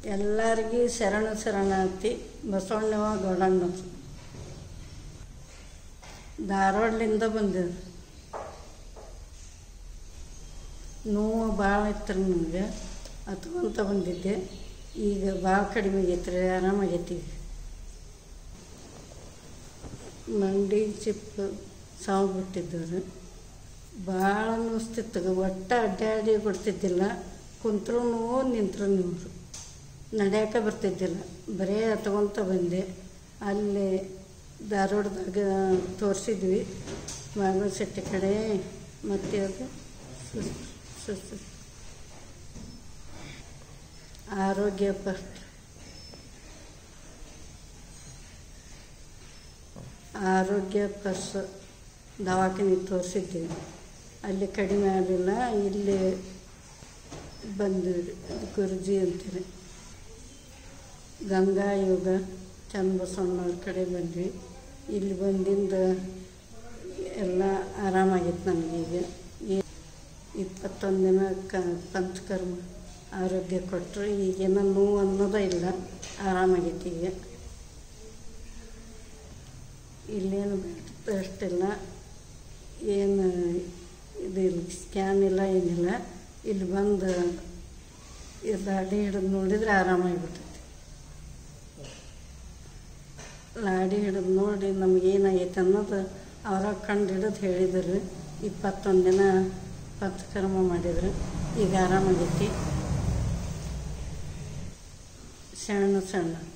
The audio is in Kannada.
ಎಲ್ಲರಿಗೂ ಶರಣ ಶರಣಾರ್ಥಿ ಬಸವಣ್ಣವ ಗೌಡಣ್ಣ ಧಾರವಾಡಲಿಂದ ಬಂದಿದ್ರು ನೋವು ಭಾಳ ಇತ್ತು ರೀ ನನಗೆ ಹತ್ಕೊಂತ ಬಂದಿದ್ದೆ ಈಗ ಭಾಳ ಕಡಿಮೆ ಆಗೈತೆ ರೀ ಆರಾಮಾಗೈತಿ ಈಗ ಮಂಡಿ ಚಿಪ್ಪು ಸಾವು ಬಿಟ್ಟಿದ್ದವ್ರು ಭಾಳ ನೋಸ್ತಿತ್ತು ಒಟ್ಟು ಅಡ್ಡಾಡಿ ಬಿಡ್ತಿದ್ದಿಲ್ಲ ಕುಂತ್ರೂ ನೋವು ನಿಂತರೂ ನೋವು ನಡೆಯೋಕೆ ಬರ್ತಿದ್ದಿಲ್ಲ ಬರೇ ಹತ್ಕೊಂತ ಬಂದೆ ಅಲ್ಲಿ ಧಾರವಾಡದಾಗ ತೋರಿಸಿದ್ವಿ ಶೆಟ್ಟಿ ಕಡೆ ಮತ್ತು ಅದು ಸುಸ್ ಸುಸ್ ಆರೋಗ್ಯ ಫಸ್ಟ್ ಆರೋಗ್ಯ ಪ್ಲಸ್ ದವಾಖಾನೆ ತೋರಿಸಿದ್ದೀವಿ ಅಲ್ಲಿ ಕಡಿಮೆ ಆಗಲಿಲ್ಲ ಇಲ್ಲಿ ಬಂದ್ವಿ ಗುರುಜಿ ಅಂತೀರಿ ಗಂಗಾ ಯೋಗ ಚನ್ನಬಸವಣ್ಣವ್ರ ಕಡೆ ಬಂದ್ವಿ ಇಲ್ಲಿ ಬಂದಿಂದ ಎಲ್ಲ ಆರಾಮಾಗಿತ್ತು ನನಗೀಗ ಈ ಇಪ್ಪತ್ತೊಂದು ದಿನ ಕ ಪಂಚಕರ್ಮ ಆರೋಗ್ಯ ಕೊಟ್ಟರು ಈಗೇನೋ ನೋವು ಅನ್ನೋದೇ ಇಲ್ಲ ಆರಾಮಾಗೈತಿ ಈಗ ಇಲ್ಲೇನು ಅಷ್ಟಿಲ್ಲ ಏನು ಇದು ಇಲ್ಲ ಸ್ಕ್ಯಾನ್ ಇಲ್ಲ ಏನಿಲ್ಲ ಇಲ್ಲಿ ಬಂದು ಇದು ಅಡಿ ಹಿಡಿದು ನೋಡಿದರೆ ಆರಾಮಾಗಿಬಿಡ್ತೈತಿ ಲಾಡಿ ಹಿಡಿದು ನೋಡಿ ನಮಗೇನಾಗೈತೆ ಅನ್ನೋದು ಅವರ ಕಂಡು ಹಿಡಿದು ಹೇಳಿದರು ಇಪ್ಪತ್ತೊಂದು ದಿನ ಪಂಚಕರ್ಮ ಮಾಡಿದ್ರು ಈಗ ಆರಾಮಾಗೈತಿ ಸಣ್ಣ ಸಣ್ಣ